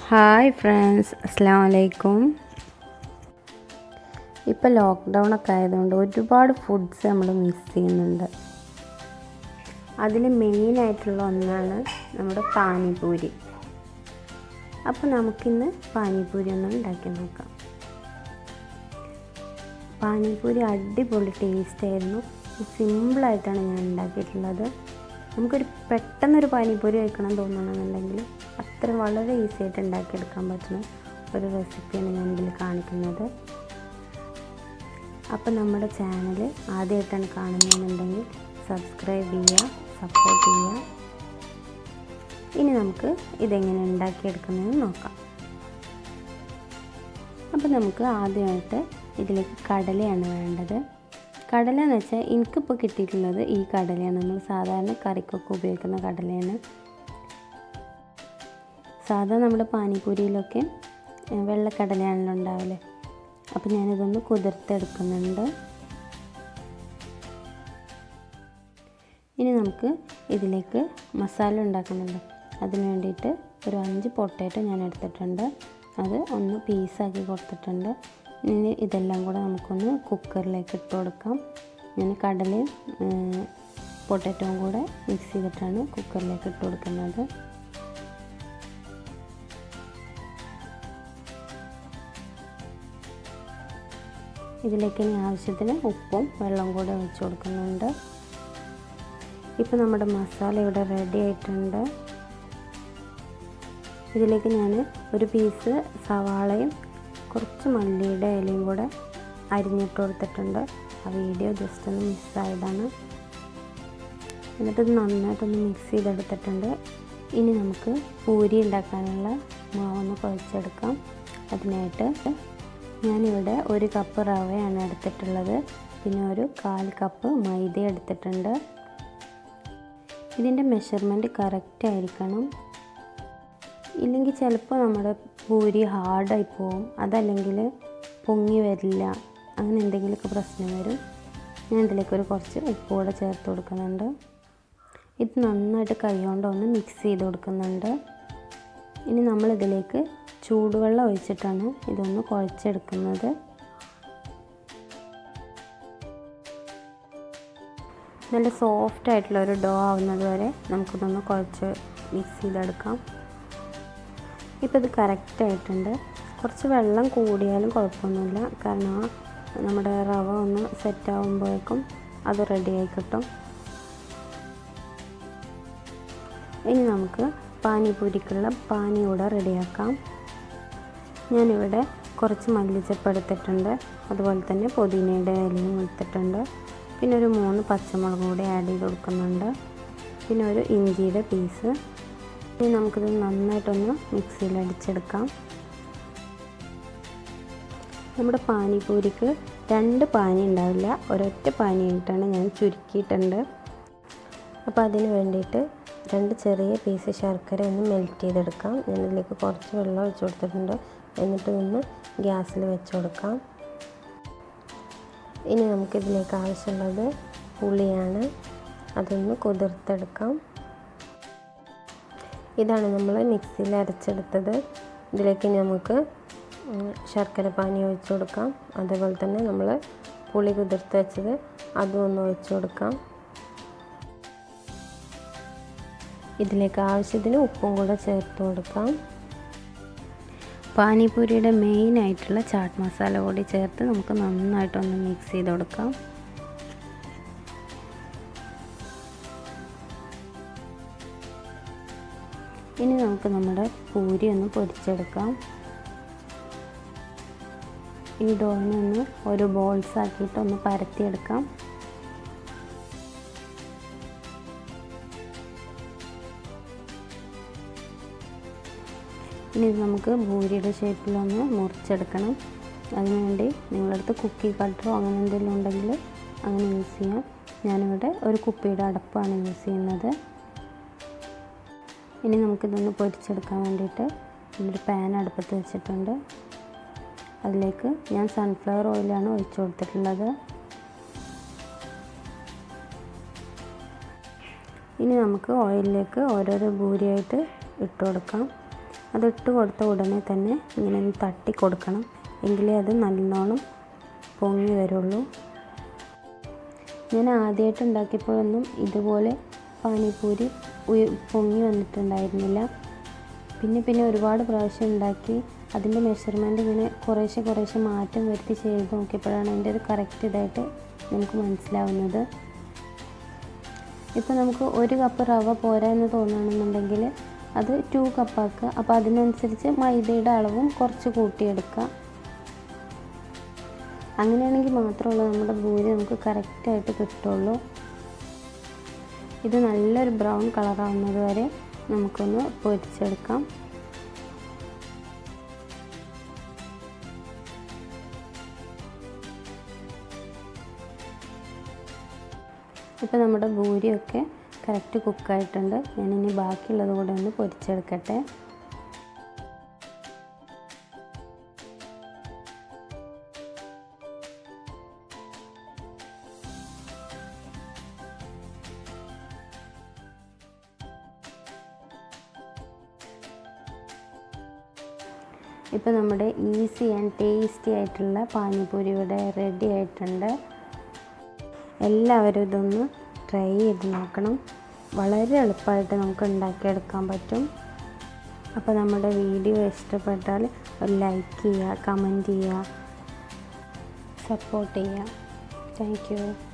hi friends അസ്സാം വലൈക്കും ഇപ്പോൾ ലോക്ക്ഡൗൺ ഒക്കെ ആയതുകൊണ്ട് ഒരുപാട് ഫുഡ്സ് നമ്മൾ മിസ് ചെയ്യുന്നുണ്ട് അതിൽ മെയിനായിട്ടുള്ള ഒന്നാണ് നമ്മുടെ പാനിപൂരി അപ്പോൾ നമുക്കിന്ന് പാനിപൂരി ഒന്ന് ഉണ്ടാക്കി നോക്കാം പാനിപൂരി അടിപൊളി ടേസ്റ്റ് ആയിരുന്നു സിമ്പിളായിട്ടാണ് ഞാൻ ഉണ്ടാക്കിയിട്ടുള്ളത് നമുക്കൊരു പെട്ടെന്നൊരു പാനിപൂരി കഴിക്കണം തോന്നണമെന്നുണ്ടെങ്കിൽ അത്ര വളരെ ഈസി ആയിട്ട് ഉണ്ടാക്കിയെടുക്കാൻ പറ്റുന്ന ഒരു റെസിപ്പിയാണ് ഞാൻ ഇതിൽ കാണിക്കുന്നത് അപ്പോൾ നമ്മുടെ ചാനൽ ആദ്യമായിട്ടാണ് കാണുന്നതെന്നുണ്ടെങ്കിൽ സബ്സ്ക്രൈബ് ചെയ്യുക സപ്പോർട്ട് ചെയ്യുക ഇനി നമുക്ക് ഇതെങ്ങനെ ഉണ്ടാക്കിയെടുക്കുന്നതെന്ന് നോക്കാം അപ്പോൾ നമുക്ക് ആദ്യമായിട്ട് ഇതിലേക്ക് കടലയാണ് വേണ്ടത് കടല എന്ന് വെച്ചാൽ എനിക്കിപ്പോൾ കിട്ടിയിട്ടുള്ളത് ഈ കടലയാണ് നമ്മൾ സാധാരണ കറിക്കൊക്കെ ഉപയോഗിക്കുന്ന കടലയാണ് സാധാ നമ്മുടെ പാനിപൂരിയിലൊക്കെ വെള്ളക്കടലയാണല്ലോ ഉണ്ടാവില്ലേ അപ്പോൾ ഞാനിതൊന്ന് കുതിർത്തെടുക്കുന്നുണ്ട് ഇനി നമുക്ക് ഇതിലേക്ക് മസാല ഉണ്ടാക്കുന്നുണ്ട് അതിന് വേണ്ടിയിട്ട് ഒരു അഞ്ച് പൊട്ടേറ്റോ ഞാൻ എടുത്തിട്ടുണ്ട് അത് ഒന്ന് പീസാക്കി കൊടുത്തിട്ടുണ്ട് ഇനി ഇതെല്ലാം കൂടെ നമുക്കൊന്ന് കുക്കറിലേക്ക് ഇട്ട് കൊടുക്കാം ഞാൻ കടലയും പൊട്ടറ്റോയും കൂടെ മിക്സ് ചെയ്തിട്ടാണ് കുക്കറിലേക്ക് ഇട്ട് കൊടുക്കുന്നത് ഇതിലേക്ക് ഇനി ആവശ്യത്തിന് ഉപ്പും വെള്ളം കൂടെ ഒഴിച്ച് കൊടുക്കുന്നുണ്ട് ഇപ്പോൾ നമ്മുടെ മസാല ഇവിടെ റെഡി ആയിട്ടുണ്ട് ഇതിലേക്ക് ഞാൻ ഒരു പീസ് സവാളയും കുറച്ച് മല്ലിയുടെ ഇലയും കൂടെ അരിഞ്ഞിട്ട് കൊടുത്തിട്ടുണ്ട് ആ വീഡിയോ ജസ്റ്റ് ഒന്ന് മിസ്സായതാണ് എന്നിട്ട് ഇത് നന്നായിട്ടൊന്ന് മിക്സ് ചെയ്തെടുത്തിട്ടുണ്ട് ഇനി നമുക്ക് പൂരി ഉണ്ടാക്കാനുള്ള മാവൊന്ന് കുഴച്ചെടുക്കാം അതിനായിട്ട് ഞാനിവിടെ ഒരു കപ്പ് റവയാണ് എടുത്തിട്ടുള്ളത് പിന്നെ ഒരു കാൽ കപ്പ് മൈദ എടുത്തിട്ടുണ്ട് ഇതിൻ്റെ മെഷർമെൻറ്റ് കറക്റ്റ് ആയിരിക്കണം ഇല്ലെങ്കിൽ ചിലപ്പോൾ നമ്മുടെ പൂരി ഹാർഡായി പോവും അതല്ലെങ്കിൽ പൊങ്ങി വരില്ല അങ്ങനെ എന്തെങ്കിലുമൊക്കെ പ്രശ്നം വരും ഞാൻ ഇതിലേക്ക് ഒരു കുറച്ച് ഉപ്പ് കൂടെ ചേർത്ത് കൊടുക്കുന്നുണ്ട് ഇത് നന്നായിട്ട് കൈകൊണ്ട് ഒന്ന് മിക്സ് ചെയ്ത് കൊടുക്കുന്നുണ്ട് ഇനി നമ്മളിതിലേക്ക് ചൂടുവെള്ളം ഒഴിച്ചിട്ടാണ് ഇതൊന്ന് കുഴച്ചെടുക്കുന്നത് നല്ല സോഫ്റ്റ് ആയിട്ടുള്ള ഒരു ഡോ ആവുന്നത് വരെ നമുക്കിതൊന്ന് കുഴച്ച് മിക്സ് ചെയ്തെടുക്കാം ഇപ്പോൾ ഇത് കറക്റ്റ് ആയിട്ടുണ്ട് കുറച്ച് വെള്ളം കൂടിയാലും കുഴപ്പമൊന്നുമില്ല കാരണം നമ്മുടെ റവ ഒന്ന് സെറ്റ് ആകുമ്പോഴേക്കും അത് റെഡിയായി കിട്ടും ഇനി നമുക്ക് പാനിപൂരിക്കുള്ള പാനി കൂടെ റെഡിയാക്കാം ഞാനിവിടെ കുറച്ച് മല്ലിച്ചപ്പ് എടുത്തിട്ടുണ്ട് അതുപോലെ തന്നെ പുതിനയുടെ ഇലയും എടുത്തിട്ടുണ്ട് പിന്നെ ഒരു മൂന്ന് പച്ചമുളക് കൂടി ആഡ് ചെയ്ത് കൊടുക്കുന്നുണ്ട് പിന്നെ ഒരു ഇഞ്ചിയുടെ പീസ് ഇനി നമുക്കിത് നന്നായിട്ടൊന്ന് മിക്സിയിൽ അടിച്ചെടുക്കാം നമ്മുടെ പാനിപൂരിക്ക് രണ്ട് പാനി ഉണ്ടാവില്ല ഒരൊറ്റ പാനി ആയിട്ടാണ് ഞാൻ ചുരുക്കിയിട്ടുണ്ട് അപ്പോൾ അതിന് വേണ്ടിയിട്ട് രണ്ട് ചെറിയ പീസ് ശർക്കര ഒന്ന് മെൽറ്റ് ചെയ്തെടുക്കാം ഞാൻ ഇതിലേക്ക് കുറച്ച് വെള്ളം ഒഴിച്ച് കൊടുത്തിട്ടുണ്ട് എന്നിട്ട് ഒന്ന് ഗ്യാസിൽ വെച്ച് കൊടുക്കാം ഇനി നമുക്കിതിലേക്ക് ആവശ്യമുള്ളത് പുളിയാണ് അതൊന്ന് കുതിർത്തെടുക്കാം ഇതാണ് നമ്മൾ മിക്സിയിൽ അരച്ചെടുത്തത് ഇതിലേക്ക് നമുക്ക് ശർക്കര പാനി ഒഴിച്ച് കൊടുക്കാം അതേപോലെ തന്നെ നമ്മൾ പുളി കുതിർത്ത് വെച്ചത് അതും ഒന്ന് ഒഴിച്ച് കൊടുക്കാം ഇതിലേക്ക് ആവശ്യത്തിന് ഉപ്പും കൂടെ ചേർത്ത് കൊടുക്കാം പാനിപൂരിയുടെ മെയിൻ ആയിട്ടുള്ള ചാട്ട് മസാല കൂടി ചേർത്ത് നമുക്ക് നന്നായിട്ടൊന്ന് മിക്സ് ചെയ്ത് കൊടുക്കാം ഇനി നമുക്ക് നമ്മുടെ പൂരി ഒന്ന് പൊരിച്ചെടുക്കാം ഈ ഡോയിനെ ഒന്ന് ഒരു ബോൾസ് ആക്കിയിട്ട് ഒന്ന് പരത്തിയെടുക്കാം ഇനി നമുക്ക് ഭൂരിയുടെ ഷേപ്പിലൊന്ന് മുറിച്ചെടുക്കണം അതിനുവേണ്ടി നിങ്ങളടുത്ത് കുക്കി കട്ടറോ അങ്ങനെ എന്തെങ്കിലും ഉണ്ടെങ്കിൽ അങ്ങനെ യൂസ് ചെയ്യാം ഞാനിവിടെ ഒരു കുപ്പിയുടെ അടപ്പാണ് യൂസ് ചെയ്യുന്നത് ഇനി നമുക്കിതൊന്ന് പൊരിച്ചെടുക്കാൻ വേണ്ടിയിട്ട് ഒരു പാൻ അടുപ്പത്ത് വെച്ചിട്ടുണ്ട് അതിലേക്ക് ഞാൻ സൺഫ്ലവർ ഓയിലാണ് ഒഴിച്ചു കൊടുത്തിട്ടുള്ളത് ഇനി നമുക്ക് ഓയിലിലേക്ക് ഓരോരോ ഭൂരിയായിട്ട് ഇട്ട് കൊടുക്കാം അത് ഇട്ട് കൊടുത്ത ഉടനെ തന്നെ ഇങ്ങനെ ഒന്ന് തട്ടി കൊടുക്കണം എങ്കിലേ അത് നല്ലോണം പൊങ്ങി വരുള്ളൂ ഞാൻ ആദ്യമായിട്ട് ഉണ്ടാക്കിയപ്പോഴൊന്നും ഇതുപോലെ പാനിപ്പൂരി ഉയ- പൊങ്ങി വന്നിട്ടുണ്ടായിരുന്നില്ല പിന്നെ പിന്നെ ഒരുപാട് പ്രാവശ്യം ഉണ്ടാക്കി അതിൻ്റെ മെഷർമെൻറ്റ് ഇങ്ങനെ കുറേശ്ശെ കുറേശ്ശെ മാറ്റം വരുത്തി ചെയ്ത് നോക്കിയപ്പോഴാണ് അതിൻ്റെ ഒരു കറക്റ്റ് ഇതായിട്ട് നമുക്ക് മനസ്സിലാവുന്നത് ഇപ്പോൾ നമുക്ക് ഒരു കപ്പ് റവ പോരാ എന്ന് തോന്നുകയാണെന്നുണ്ടെങ്കിൽ അത് ടു കപ്പാക്കുക അപ്പോൾ അതിനനുസരിച്ച് മൈദയുടെ അളവും കുറച്ച് കൂട്ടിയെടുക്കുക അങ്ങനെയാണെങ്കിൽ മാത്രമുള്ളൂ നമ്മുടെ ഭൂരി നമുക്ക് കറക്റ്റായിട്ട് കിട്ടുള്ളൂ ഇത് നല്ലൊരു ബ്രൗൺ കളറാവുന്നത് വരെ നമുക്കൊന്ന് പൊരിച്ചെടുക്കാം ഇപ്പോൾ നമ്മുടെ ഭൂരിയൊക്കെ കറക്റ്റ് കുക്കായിട്ടുണ്ട് ഞാനിനി ബാക്കിയുള്ളത് കൂടെ ഒന്ന് പൊരിച്ചെടുക്കട്ടെ ഇപ്പോൾ നമ്മുടെ ഈസി ആൻഡ് ടേസ്റ്റി ആയിട്ടുള്ള പാനിപ്പൂരി ഇവിടെ റെഡി ആയിട്ടുണ്ട് എല്ലാവരും ഇതൊന്ന് ട്രൈ ചെയ്ത് നോക്കണം വളരെ എളുപ്പമായിട്ട് നമുക്ക് ഉണ്ടാക്കിയെടുക്കാൻ പറ്റും അപ്പോൾ നമ്മുടെ വീഡിയോ ഇഷ്ടപ്പെട്ടാൽ ഒരു ലൈക്ക് ചെയ്യുക കമൻറ്റ് ചെയ്യുക സപ്പോർട്ട് ചെയ്യുക താങ്ക് യു